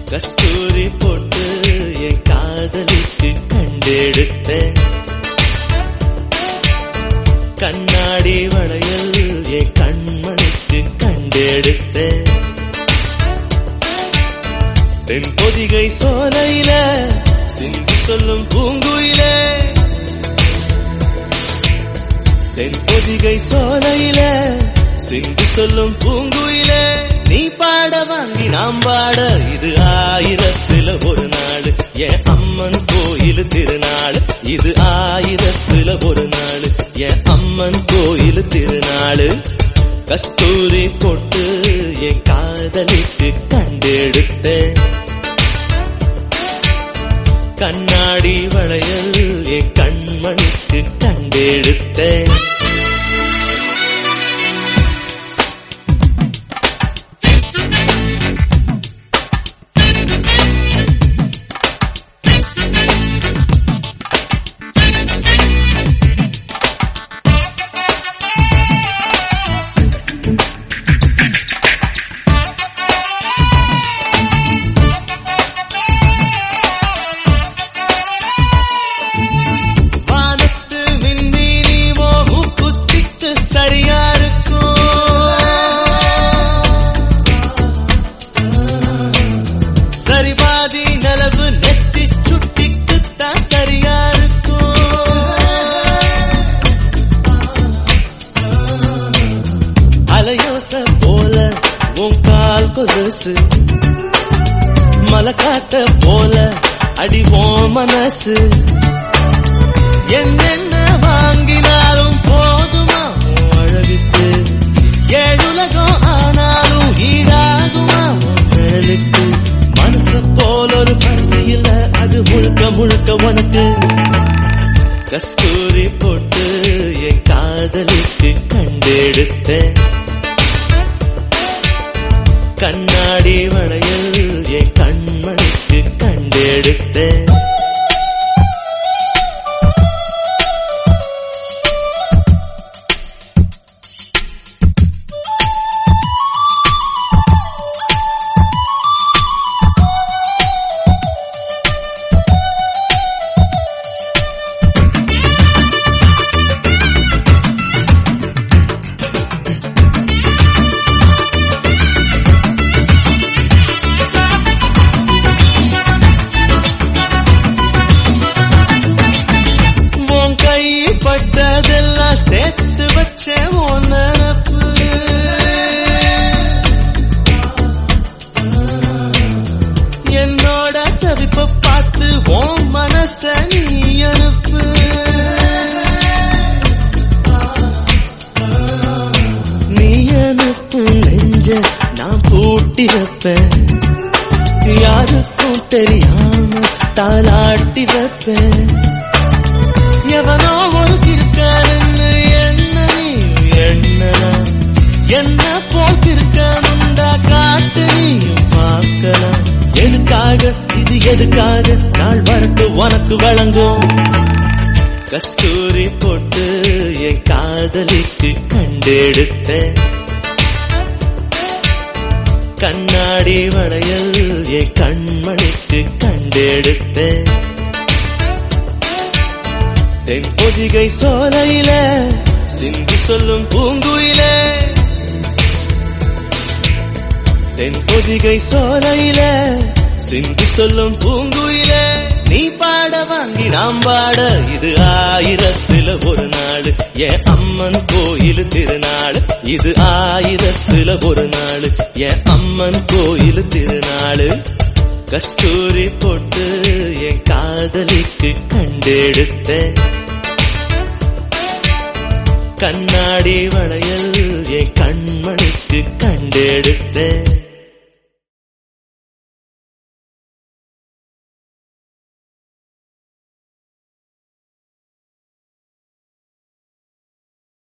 கஸ்தூரி போட்டு என் காதலிக்கு கண்டெடுத்தேன் கண்ணாடி வளையல் என் கண்மணிக்கு கண்டெடுத்தேன் தென் பொதிகை சோலையில சிந்தி சொல்லும் பூங்குயிலே தென் பொதிகை சோலையில சிந்தி சொல்லும் பூங்குயிலே நீ பாட வாங்கி நாம் பாட இது ஆயிரத்துல ஒரு நாள் என் அம்மன் கோயில் திருநாள் இது ஆயிரத்துல ஒரு நாள் என் அம்மன் கோயில் திருநாள் கஸ்தூரி போட்டு என் காதலிக்கு கண்டெடுத்தேன் கண்ணாடி வளையல் என் கண்மணிக்கு கண்டெடுத்தேன் வானத்து மின்னி நீவோ மூக்குத்திக்கு சரியா இருக்கும் சரி பாதி நிலவு நெத்தி சுட்டிக்கு தான் சரியா இருக்கும் அலையோச போல உன் கால் கொலுசு மலக்காட்ட போல அடிவோம் மனசு என்னென்ன வாங்கினாலும் போதுமா உன் அழகுக்கு ஏழுலகம் ஆனாலும் ஈடாகுமா உன் நிழலுக்கு மனச போல ஒரு பரிசு இல்ல அது முழுக்க முழுக்க உனக்கு கஸ்தூரி போட்டு என் காதலிக்கு கண்டெடுத்தேன் கண்ணாடி வளையல் என் கண்மணிக்கு கண்டெடுத்தேன் உன் கை பட்டதெல்லாம் சேர்த்து வச்ச உன் நினப்பு என்னோட தவிப்ப பார்த்து உன் மனச நீ அனுப்பு நீ அனுப்பும் நெஞ்ச நான் பூட்டி வைப்பேன் யாருக்கும் தெரியாம தாளாட்டி வைப்பேன் எவனோ ஒரு கிருக்கானு என்ன நீ எண்ணலாம் என்ன போல் கிருக்கானுண்டா காட்டு நீயும் பார்க்கலாம் எதுக்காக இது எதுக்காக நாள் வரட்டு உனக்கு வழங்கும் கஸ்தூரி போட்டு என் காதலிக்கு கண்டெடுத்தேன் கண்ணாடி வளையல் என் கண்மணிக்கு கண்டெடுத்தேன் தென் பொதிகை சோலையில சிந்தி சொல்லும் பூங்குயிலே தென் பொதிகை சோலையில சிந்தி சொல்லும் பூங்குயிலே நீ பாட வாங்கி நாம் பாட இது ஆயிரத்துல ஒரு நாள் என் அம்மன் கோயில் திருநாள் இது ஆயிரத்துல ஒரு நாள் என் அம்மன் கோயில் திருநாள் கஸ்தூரி போட்டு என் காதலிக்கு கண்டெடுத்தேன் கண்ணாடி வளையல் என் கண்மணிக்கு கண்டெடுத்தேன்